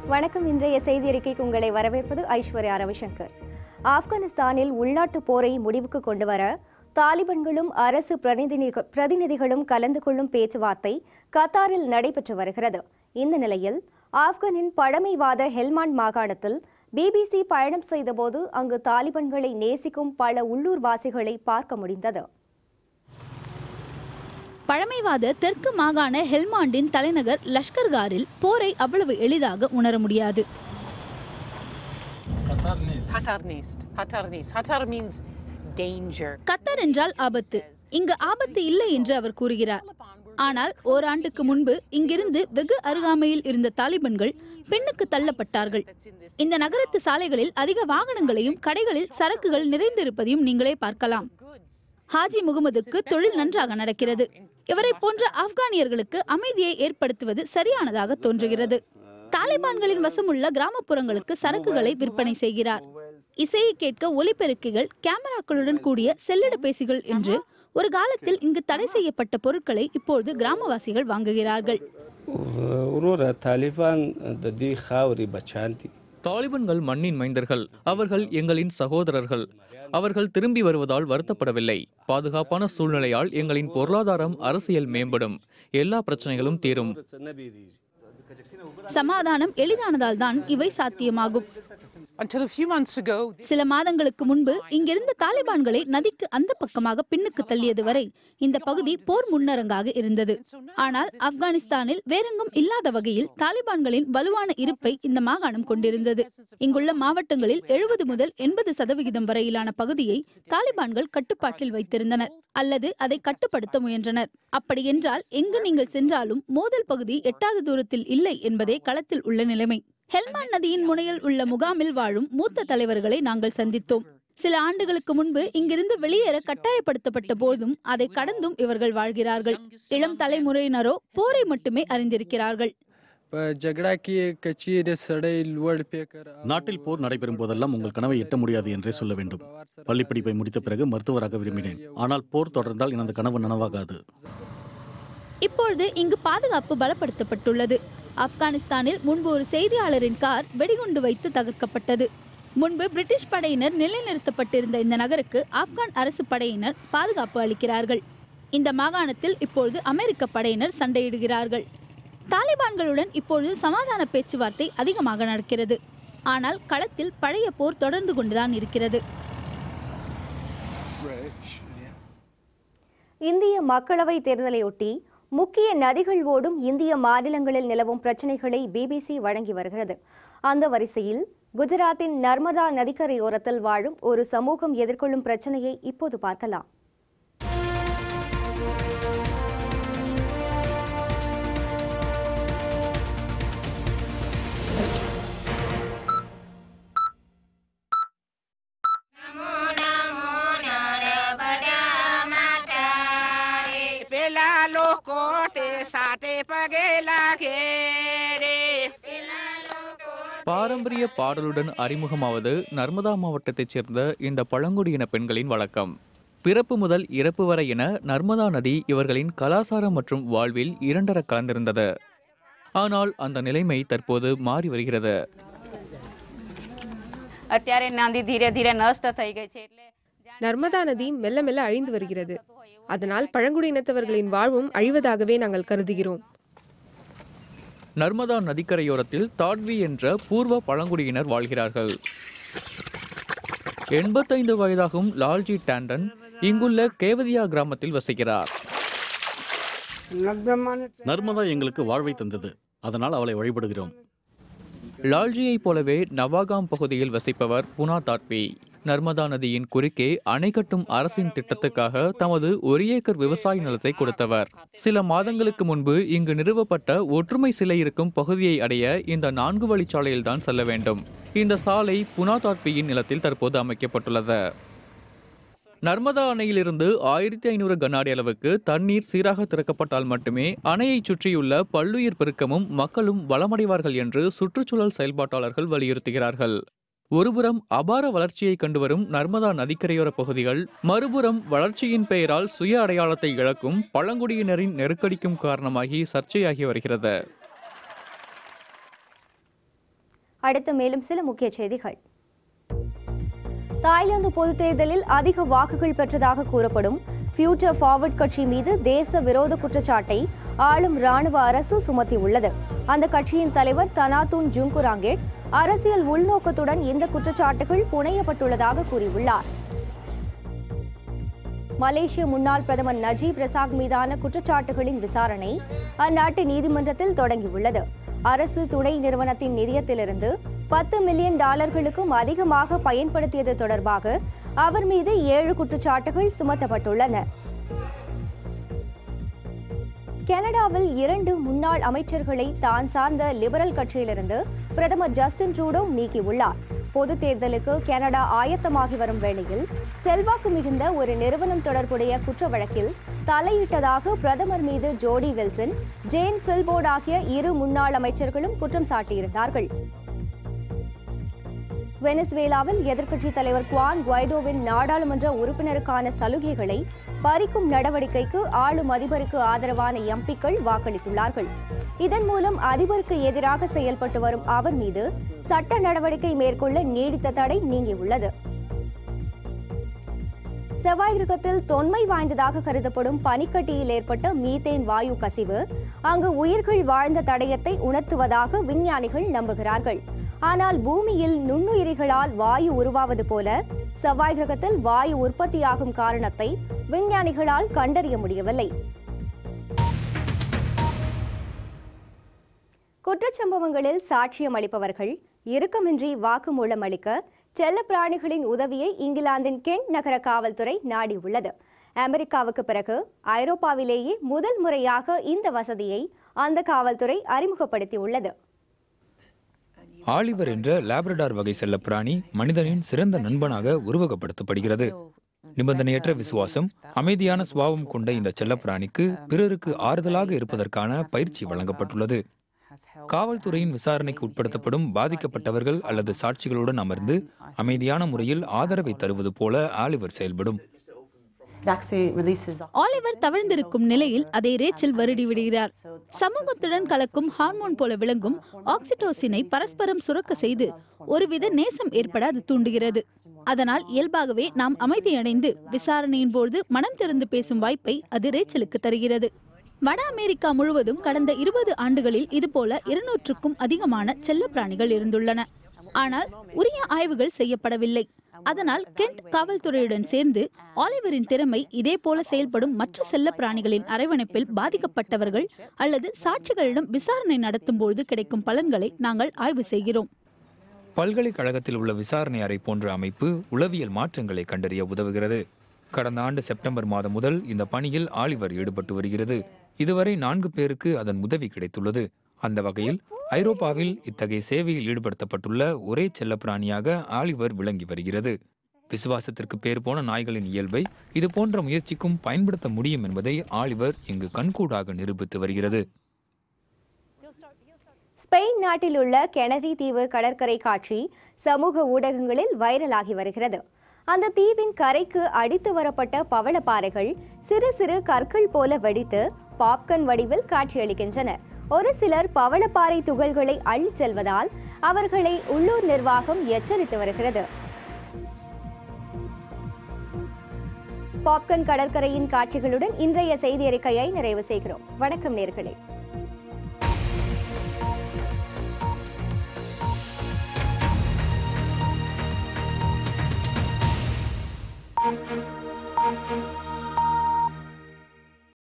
வணக்கம் இன்றைய செய்தி அறிக்கைக்கு உங்களை வரவேற்பது ஐஸ்வர்யா ரவிசங்கர் ஆப்கானிஸ்தானில் உள்நாட்டு போரை முடிவுக்கு கொண்டுவர தாலிபன்களும் அரசு பிரதிநிதிக- பிரதிநிதிகளும் கலந்து கொள்ளும் பேச்சுவார்த்தை கத்தாரில் நடைபெற்று வருகிறது இந்த நிலையில் ஆப்கானின் பழமைவாத ஹெல்மாண்ட் மாகாணத்தில் பிபிசி பயணம் செய்தபோது அங்கு தாலிபன்களை நேசிக்கும் பல உள்ளூர்வாசிகளை பார்க்க முடிந்தது பழமைவாத தெற்கு மாகாண ஹெல்மாண்டின் தலைநகர் லஷ்கர்காரில் போரை அவ்வளவு எளிதாக உணர முடியாது Hatarnist. Hatarnist. Hatar means danger. கத்தர் என்றால் ஆபத்து இங்கு ஆபத்து இல்லை என்று அவர் கூறுகிறார் ஆனால் ஓராண்டுக்கு முன்பு இங்கிருந்து வெகு அருகாமையில் இருந்த தாலிபன்கள் பெண்ணுக்கு தள்ளப்பட்டார்கள் இந்த நகரத்து சாலைகளில் அதிக வாகனங்களையும் கடைகளில் சரக்குகள் நிறைந்திருப்பதையும் நீங்களே பார்க்கலாம் ஹாஜி முகமதுக்கு தொழில் நன்றாக நடக்கிறது இவரை போன்ற ஆப்கானியர்களுக்கு அமைதியை ஏற்படுத்துவது சரியானதாக தோன்றுகிறது தாலிபான்களின் வசமுள்ள கிராமப்புறங்களுக்கு சரக்குகளை விற்பனை செய்கிறார் இசையை கேட்க ஒலிபெருக்கிகள் கேமராக்களுடன் கூடிய செல்லிடப்பேசிகள் என்று ஒரு காலத்தில் இங்கு தடை செய்யப்பட்ட பொருட்களை இப்பொழுது கிராமவாசிகள் வாங்குகிறார்கள் وروره طالبان د دې خاورې بچان دي தாலிபன்கள் மண்ணின் மைந்தர்கள் அவர்கள் எங்களின் சகோதரர்கள் அவர்கள் திரும்பி வருவதால் வருத்தப்படவில்லை பாதுகாப்பான சூழ்நிலையால் எங்களின் பொருளாதாரம் அரசியல் மேம்படும் எல்லா பிரச்சனைகளும் தீரும் څه نه بیریږي சமாதானம் எளிதானதால் தான் இவை சாத்தியமாகும் Until a few months ago, சில மாதங்களுக்கு முன்பு இங்கிருந்த தாலிபான்களை நதிக்கு அந்த பக்கமாக பின்னுக்கு தள்ளியது வரை இந்த பகுதி போர் முன்னரங்காக இருந்தது ஆனால் ஆப்கானிஸ்தானில் வேறெங்கும் இல்லாத வகையில் தாலிபான்களின் வலுவான இருப்பை இந்த மாகாணம் கொண்டிருந்தது இங்குள்ள மாவட்டங்களில் எழுபது முதல் எண்பது சதவிகிதம் வரையிலான பகுதியை தாலிபான்கள் கட்டுப்பாட்டில் வைத்திருந்தனர் அல்லது அதை கட்டுப்படுத்த முயன்றனர் அப்படியென்றால் எங்கு நீங்கள் சென்றாலும் மோதல் பகுதி எட்டாத தூரத்தில் இல்லை என்பதே களத்தில் உள்ள நிலைமை ஹெல்மான் நதியின் முனையில் உள்ள முகாமில் வாழும் மூத்த தலைவர்களை நாங்கள் சந்தித்தோம் சில ஆண்டுகளுக்கு முன்பு இங்கிருந்து வெளியேற கட்டாயப்படுத்தப்பட்ட போதும் அதை கடந்தும் இவர்கள் வாழ்கிறார்கள் இளம் தலைமுறையினரோ போரை மட்டுமே அறிந்திருக்கிறார்கள் په جګړه کې کچیر سړی لوړ فکر او நாட்டில் போர் நடைபெறும் போதெல்லாம் உங்கள் கனவை எட்ட முடியாது என்றே சொல்ல வேண்டும் பள்ளிப்படிப்பை முடித்த பிறகு மருத்துவராக விரும்பினேன் ஆனால் போர் தொடர்ந்தால் எனது கனவு நனவாகாது இப்பொழுது இங்கு பாதுகாப்பு பலப்படுத்தப்பட்டுள்ளது ஆப்கானிஸ்தானில் முன்பு ஒரு செய்தியாளரின் கார் வெடிகுண்டு வைத்து தகர்க்கப்பட்டது முன்பு பிரிட்டிஷ் படையினர் நிலைநிறுத்தப்பட்டிருந்த இந்த நகருக்கு ஆப்கான் அரசு படையினர் பாதுகாப்பு அளிக்கிறார்கள் இந்த மாகாணத்தில் இப்பொழுது அமெரிக்க படையினர் சண்டையிடுகிறார்கள் தாலிபான்களுடன் இப்பொழுது சமாதான பேச்சுவார்த்தை அதிகமாக நடக்கிறது ஆனால் களத்தில் பழைய போர் தொடர்ந்து கொண்டுதான் இருக்கிறது இந்திய மக்களவைத் தேர்தலையொட்டி முக்கிய நதிகள் ஓடும் இந்திய மாநிலங்களில் நிலவும் பிரச்சினைகளை பிபிசி வழங்கி வருகிறது அந்த வரிசையில் குஜராத்தின் நர்மதா நதிக்கரையோரத்தில் வாழும் ஒரு சமூகம் எதிர்கொள்ளும் பிரச்சனையை இப்போது பார்க்கலாம் પેલા લોકો તે સાતે પગે લાગે રે பாரம்பரிய பாடலுடன் அறிமுகமாவது நர்மதா மாவட்டத்தைச் சேர்ந்த இந்த பழங்குடியின பெண்களின் வழக்கம் பிறப்பு முதல் இறப்பு வரை என நர்மதா நதி இவர்களின் கலாசாரம் மற்றும் வாழ்வில் இரண்டர கலந்திருந்தது ஆனால் அந்த நிலைமை தற்போது மாறி வருகிறது અત્યારે નદી ધીરે ધીરે નષ્ટ થઈ ગઈ છે એટલે நர்மதா நதி மெல்ல மெல்ல அழிந்து வருகிறது அதனால் பழங்குடியினத்தவர்களின் வாழ்வும் அழிவதாகவே நாங்கள் கருதுகிறோம் நர்மதா நதிக்கரையோரத்தில் தாட்வி என்ற பூர்வ பழங்குடியினர் வாழ்கிறார்கள் எண்பத்தைந்து வயதாகும் லால்ஜி டாண்டன் இங்குள்ள கேவதியா கிராமத்தில் வசிக்கிறார் நர்மதா எங்களுக்கு வாழ்வை தந்தது அதனால் அவளை வழிபடுகிறோம் லால்ஜியைப் போலவே நவாகாம் பகுதியில் வசிப்பவர் புனா தாட்வி நர்மதா நதியின் குறுக்கே அணை கட்டும் அரசின் திட்டத்துக்காக தமது ஒரு ஏக்கர் விவசாய நிலத்தை கொடுத்தவர் சில மாதங்களுக்கு முன்பு இங்கு நிறுவப்பட்ட ஒற்றுமை சிலை இருக்கும் பகுதியை அடைய இந்த நான்கு வழிச்சாலையில்தான் செல்ல வேண்டும் இந்த சாலை புனா தாட்வியின் நிலத்தில் தற்போது அமைக்கப்பட்டுள்ளது நர்மதா அணையிலிருந்து ஆயிரத்தி ஐநூறு கண்ணாடி அளவுக்கு தண்ணீர் சீராக திறக்கப்பட்டால் மட்டுமே அணையைச் சுற்றியுள்ள பல்லுயிர் பெருக்கமும் மக்களும் வளமடைவார்கள் என்று சுற்றுச்சூழல் செயல்பாட்டாளர்கள் வலியுறுத்துகிறார்கள் ஒருபுறம் அபார வளர்ச்சியை கண்டுவரும் நர்மதா நதிக்கரையோர பகுதிகள் மறுபுறம் வளர்ச்சியின் பெயரால் சுய அடையாளத்தை இழக்கும் பழங்குடியினரின் நெருக்கடிக்கும் காரணமாகி சர்ச்சையாகி வருகிறது அடுத்து மேலும் சில முக்கிய செய்திகள் தாய்லாந்து பொதுத் தேர்தலில் அதிக வாக்குகள் பெற்றதாக கூறப்படும் ஃபியூச்சர் ஃபார்வர்ட் கட்சி மீது தேச விரோத குற்றச்சாட்டை ஆளும் ராணுவ அரசு சுமத்தியுள்ளது அந்த கட்சியின் தலைவர் தனாதுன் ஜுங்குராங்கேட் அரசியல் உள்நோக்கத்துடன் இந்த குற்றச்சாட்டுகள் புனையப்பட்டுள்ளதாக கூறியுள்ளார் மலேசிய முன்னாள் பிரதமர் நஜீப் ரசாக் மீதான குற்றச்சாட்டுகளின் விசாரணை அந்நாட்டு நீதிமன்றத்தில் தொடங்கியுள்ளது அரசு துணை நிறுவனத்தின் நிதியத்திலிருந்து பத்து மில்லியன் டாலர்களுக்கும் அதிகமாக பயன்படுத்தியது தொடர்பாக அவர் மீது ஏழு குற்றச்சாட்டுகள் சுமத்தப்பட்டுள்ளன கனடாவில் இரண்டு முன்னாள் அமைச்சர்களை தான் சார்ந்த லிபரல் கட்சியிலிருந்து பிரதமர் ஜஸ்டின் ட்ரூடோ நீக்கியுள்ளார் பொது தேர்தலுக்கு கனடா ஆயத்தமாகி வரும் வேளையில் செல்வாக்கு மிகுந்த ஒரு நிறுவனம் தொடர்புடைய குற்ற வழக்கில் தலையிட்டதாக பிரதமர் மீது ஜோடி வில்சன் ஜேன் பில்போர்ட் ஆகிய இரு முன்னாள் அமைச்சர்களும் குற்றம் சாட்டியிருந்தார்கள் வெனிசுவேலாவில் எதிர்க்கட்சித் தலைவர் குவான் குவைடோவின் நாடாளுமன்ற உறுப்பினருக்கான சலுகைகளை பறிக்கும் நடவடிக்கைக்கு ஆளும் அதிபருக்கு ஆதரவான எம்பிக்கள் வாக்களித்துள்ளார்கள் இதன் மூலம் அதிபருக்கு எதிராக செயல்பட்டு வரும் அவர் மீது சட்ட நடவடிக்கை மேற்கொள்ள நீடித்த தடை நீங்கியுள்ளது செவ்வாய் கிரகத்தில் தொன்மை வாய்ந்ததாக கருதப்படும் பனிக்கட்டியில் ஏற்பட்ட மீத்தேன் வாயு கசிவு அங்கு உயிர்கள் வாழ்ந்த தடயத்தை உணர்த்துவதாக விஞ்ஞானிகள் நம்புகிறார்கள் ஆனால் பூமியில் நுண்ணுயிரிகளால் வாயு உருவாவது போல செவ்வாய் கிரகத்தில் வாயு உற்பத்தியாகும் காரணத்தை விஞ்ஞானிகளால் கண்டறிய முடியவில்லை குற்றச்சம்பவங்களில் சாட்சியம் அளிப்பவர்கள் இறுக்கமின்றி வாக்குமூலம் அளிக்க செல்லப்பிராணிகளின் உதவியை இங்கிலாந்தின் கென்ட் நகர காவல்துறை நாடியுள்ளது அமெரிக்காவுக்கு பிறகு ஐரோப்பாவிலேயே முதல் முறையாக இந்த வசதியை அந்த காவல்துறை அறிமுகப்படுத்தியுள்ளது ஆலிவர் என்ற லேப்ரடார் வகை செல்லப்பிராணி மனிதனின் சிறந்த நண்பனாக உருவகப்படுத்தப்படுகிறது நிபந்தனையற்ற விசுவாசம் அமைதியான சுபாவம் கொண்ட இந்த செல்லப்பிராணிக்கு பிறருக்கு ஆறுதலாக இருப்பதற்கான பயிற்சி வழங்கப்பட்டுள்ளது காவல்துறையின் விசாரணைக்கு உட்படுத்தப்படும் பாதிக்கப்பட்டவர்கள் அல்லது சாட்சிகளுடன் அமர்ந்து அமைதியான முறையில் ஆதரவை தருவது போல ஆலிவர் செயல்படும் ஆலிவர் தவழ்ந்திருக்கும் நிலையில் அதை ரேச்சல் வருடி விடுகிறார் சமூகத்துடன் கலக்கும் ஹார்மோன் போல விளங்கும் ஆக்சிடோசினை பரஸ்பரம் சுரக்க செய்து ஒருவித நேசம் ஏற்பட அது தூண்டுகிறது அதனால் இயல்பாகவே நாம் அமைதியடைந்து விசாரணையின் போது மனம் திறந்து பேசும் வாய்ப்பை அது ரேச்சலுக்கு தருகிறது வட அமெரிக்கா முழுவதும் கடந்த இருபது ஆண்டுகளில் இதுபோல இருநூற்றுக்கும் அதிகமான செல்லப்பிராணிகள் இருந்துள்ளன ஆனால் உரிய ஆய்வுகள் செய்யப்படவில்லை அதனால் கென்ட் காவல்துறையுடன் சேர்ந்து ஆலிவரின் திறமை இதே போல செயல்படும் மற்ற செல்ல பிராணிகளின் அரவணைப்பில் பாதிக்கப்பட்டவர்கள் அல்லது சாட்சிகளிடம் விசாரணை நடத்தும் போது கிடைக்கும் பலன்களை நாங்கள் ஆய்வு செய்கிறோம் பல்கலைக்கழகத்தில் உள்ள விசாரணை அறை போன்ற அமைப்பு உளவியல் மாற்றங்களை கண்டறிய உதவுகிறது கடந்த ஆண்டு செப்டம்பர் மாதம் முதல் இந்த பணியில் ஆலிவர் ஈடுபட்டு வருகிறது இதுவரை நான்கு பேருக்கு அதன் உதவி கிடைத்துள்ளது அந்த வகையில் ஐரோப்பாவில் இத்தகைய சேவையில் ஈடுபடுத்தப்பட்டுள்ள ஒரே செல்லப்பிராணியாக ஆலிவர் விளங்கி வருகிறது விசுவாசத்திற்கு பேர் போன நாய்களின் இயல்பை இது போன்ற முயற்சிக்கும் பயன்படுத்த முடியும் என்பதை ஆலிவர் இங்கு கண்கூடாக நிரூபித்து வருகிறது ஸ்பெயின் நாட்டில் உள்ள கெனரி தீவு கடற்கரை காட்சி சமூக ஊடகங்களில் வைரலாகி வருகிறது அந்த தீவின் கரைக்கு அடித்து வரப்பட்ட பவளப்பாறைகள் சிறு சிறு கற்கள் போல வெடித்து பாப்கன் வடிவில் காட்சியளிக்கின்றன ஒரு சிலர் பவளப்பாறை துகள்களை அள்ளிச் செல்வதால் அவர்களை உள்ளூர் நிர்வாகம் எச்சரித்து வருகிறது பாப்கன் கடற்கரையின் காட்சிகளுடன் இன்றைய செய்தி அறிக்கையை நிறைவு செய்கிறோம் வணக்கம் நேர்களே